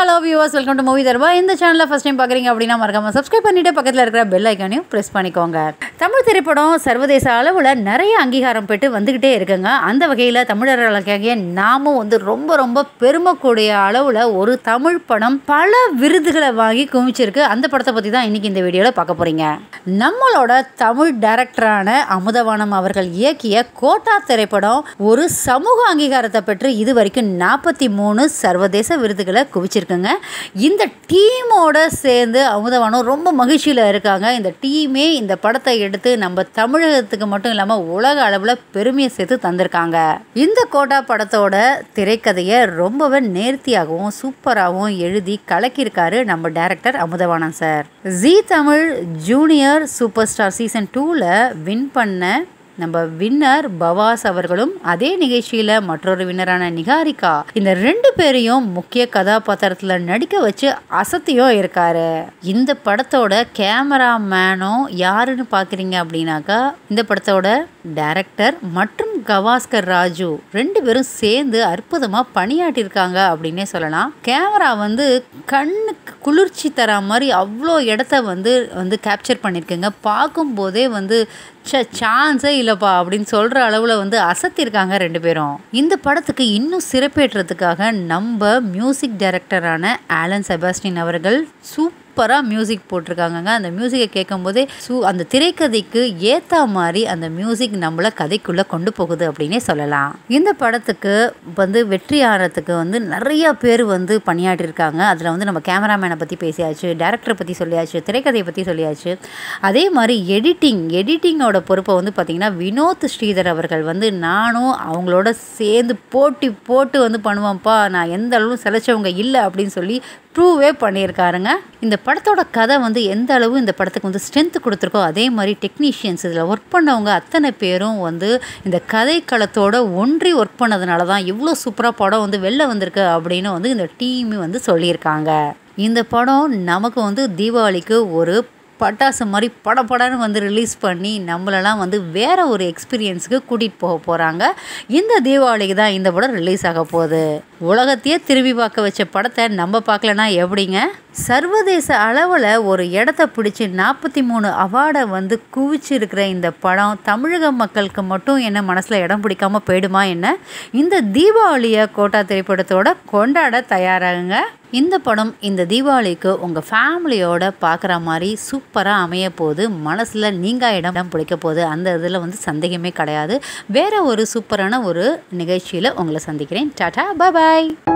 hello viewers welcome to movie தர்பா இந்த சேனலில் ஃபஸ்ட் டைம் பார்க்குறீங்க அப்படின்னா மறக்காம சப்ஸ்கிரைப் பண்ணிட்டு பக்கத்தில் இருக்கிற பெல் ஐக்கானையும் ப்ரெஸ் பண்ணிக்கோங்க தமிழ் திரைப்படம் சர்வதேச அளவில் நிறைய அங்கீகாரம் பெற்று வந்துக்கிட்டே இருக்குங்க அந்த வகையில் தமிழர்களுக்காக நாமும் வந்து ரொம்ப ரொம்ப பெருமைக்கூடிய அளவில் ஒரு தமிழ் படம் பல விருதுகளை வாங்கி குமிச்சிருக்கு அந்த படத்தை பற்றி தான் இன்றைக்கி இந்த வீடியோவில் பார்க்க போகிறீங்க நம்மளோட தமிழ் டைரக்டரான அமுதவானம் அவர்கள் இயக்கிய கோட்டா திரைப்படம் ஒரு சமூக அங்கீகாரத்தை பெற்று இது வரைக்கும் நாற்பத்தி மூணு சர்வதேச விருதுகளை குவிச்சிருக்குங்க இந்த டீமோட சேர்ந்து அமுதவானம் ரொம்ப மகிழ்ச்சியில் இருக்காங்க இந்த டீமே இந்த படத்தை எடுத்து நம்ம தமிழகத்துக்கு மட்டும் இல்லாமல் உலக அளவில் பெருமையை சேர்த்து தந்திருக்காங்க இந்த கோட்டா படத்தோட திரைக்கதையை ரொம்பவே நேர்த்தியாகவும் சூப்பராகவும் எழுதி கலக்கியிருக்காரு நம்ம director Amudhavanam sir ji Tamil junior super star season டூவில் வின் பண்ண நம்ம வின்னர் பவாஸ் அவர்களும் அதே நிகழ்ச்சியில் மற்றொரு வின்னரான நிகாரிகா இந்த ரெண்டு பேரையும் முக்கிய கதாபாத்திரத்தில் நடிக்க வச்சு அசத்தியும் இருக்காரு இந்த படத்தோட கேமராமேனும் யாருன்னு பார்க்குறீங்க அப்படின்னாக்கா இந்த படத்தோட டைரக்டர் மற்றும் கவாஸ்கர் ராஜு ரெண்டு பேரும் சேர்ந்து அற்புதமாக பணியாட்டியிருக்காங்க அப்படின்னே சொல்லலாம் கேமரா வந்து கண்ணுக்கு குளிர்ச்சி தர மாதிரி அவ்வளோ இடத்த வந்து வந்து கேப்சர் பண்ணியிருக்குங்க பார்க்கும்போதே வந்து ச சான்ஸே இல்லைப்பா அப்படின்னு சொல்கிற அளவில் வந்து அசத்திருக்காங்க ரெண்டு பேரும் இந்த படத்துக்கு இன்னும் சிறப்பேற்றத்துக்காக நம்ம மியூசிக் டைரக்டரான ஆலன் செபாஸ்டின் அவர்கள் சூப்பராக மியூசிக் போட்டிருக்காங்கங்க அந்த மியூசிக்கை கேட்கும்போதே சூ அந்த திரைக்கதைக்கு ஏற்ற மாதிரி அந்த மியூசிக் நம்மளை கதைக்குள்ளே கொண்டு போகுது அப்படின்னே சொல்லலாம் இந்த படத்துக்கு வந்து வெற்றி ஆறதுக்கு வந்து நிறைய பேர் வந்து பணியாற்றிருக்காங்க அதில் வந்து நம்ம கேமராமேனை பற்றி பேசியாச்சு டேரக்டரை பற்றி சொல்லியாச்சு திரைக்கதையை பற்றி சொல்லியாச்சு அதே மாதிரி எடிட்டிங் எடிட்டிங்கோட பொறுப்பை வந்து பார்த்திங்கன்னா வினோத் ஸ்ரீதர் அவர்கள் வந்து நானும் அவங்களோட சேர்ந்து போட்டி போட்டு வந்து பண்ணுவேன்ப்பா நான் எந்த அளவும் சிலைச்சவங்க இல்லை அப்படின்னு சொல்லி ப்ரூவே பண்ணியிருக்காருங்க இந்த படத்தோட கதை வந்து எந்த அளவு இந்த படத்துக்கு வந்து ஸ்ட்ரென்த் கொடுத்துருக்கோ அதே மாதிரி டெக்னீஷியன்ஸ் இதில் ஒர்க் பண்ணவங்க அத்தனை பேரும் வந்து இந்த கதை களத்தோட ஒன்றி ஒர்க் பண்ணதுனால தான் இவ்வளோ சூப்பராக படம் வந்து வெளில வந்திருக்கு அப்படின்னு வந்து இந்த டீம் வந்து சொல்லியிருக்காங்க இந்த படம் நமக்கு வந்து தீபாவளிக்கு ஒரு பட்டாசு மாதிரி படப்படன்னு வந்து ரிலீஸ் பண்ணி நம்மளெல்லாம் வந்து வேற ஒரு எக்ஸ்பீரியன்ஸுக்கு கூட்டிகிட்டு போக போகிறாங்க இந்த தீபாவளிக்கு தான் இந்த படம் ரிலீஸ் ஆக போகுது உலகத்தையே திரும்பி பார்க்க வச்ச படத்தை நம்ம பார்க்கலனா எப்படிங்க சர்வதேச அளவில் ஒரு இடத்த பிடிச்சி நாற்பத்தி மூணு அவார்டை வந்து குவிச்சிருக்கிற இந்த படம் தமிழக மக்களுக்கு மட்டும் என்ன மனசில் இடம் பிடிக்காம போயிடுமா என்ன இந்த தீபாவளியை கோட்டா திரைப்படத்தோட கொண்டாட தயாராகுங்க இந்த படம் இந்த தீபாவளிக்கு உங்கள் ஃபேமிலியோட பார்க்குற மாதிரி சூப்பராக அமைய போது மனசில் நீங்கள் இடம் இடம் பிடிக்க போகுது அந்த இதில் வந்து சந்தேகமே கிடையாது வேறு ஒரு சூப்பரான ஒரு நிகழ்ச்சியில் உங்களை சந்திக்கிறேன் டாடா பாய்